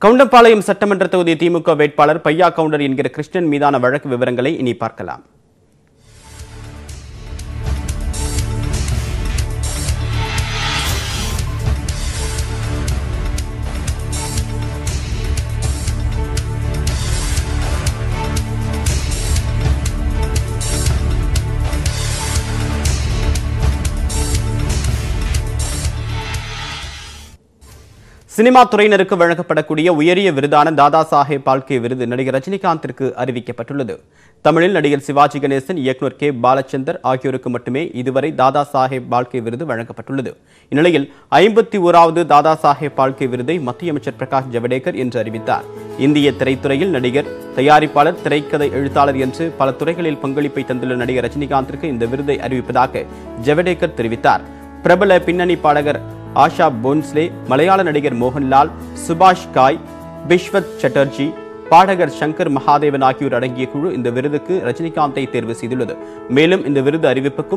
கவுண்டம்பாளையம் சட்டமன்ற தொகுதி திமுக வேட்பாளர் பையா கவுண்டர் என்கிற கிருஷ்ணன் மீதான வழக்கு விவரங்களை இனி பார்க்கலாம் சினிமா துறையினருக்கு வழங்கப்படக்கூடிய உயரிய விருதான தாதா சாஹேப் பால்கே விருது நடிகர் ரஜினிகாந்திற்கு அறிவிக்கப்பட்டுள்ளது தமிழில் நடிகர் சிவாஜி கணேசன் இயக்குனர் கே பாலச்சந்தர் ஆகியோருக்கு மட்டுமே இதுவரை தாதா சாஹேப் பால்கே விருது வழங்கப்பட்டுள்ளது இந்நிலையில் ஐம்பத்தி ஓராவது தாதா சாஹேப் பால்கே விருதை மத்திய அமைச்சர் பிரகாஷ் ஜவடேகர் இன்று அறிவித்தார் இந்திய திரைத்துறையில் நடிகர் தயாரிப்பாளர் திரைக்கதை எழுத்தாளர் என்று பல துறைகளில் பங்களிப்பை தந்துள்ள நடிகர் ரஜினிகாந்திற்கு இந்த விருதை அறிவிப்பதாக ஜவடேகர் தெரிவித்தார் பிரபல பின்னணி பாடகர் ஆஷா போன்ஸ்லே மலையாள நடிகர் மோகன்லால் சுபாஷ் காய் பிஸ்வத் சட்டர்ஜி பாடகர் சங்கர் மகாதேவன் ஆகியோர் அடங்கிய குழு இந்த விருதுக்கு ரஜினிகாந்தை தேர்வு செய்துள்ளது மேலும் இந்த விருது அறிவிப்புக்கும்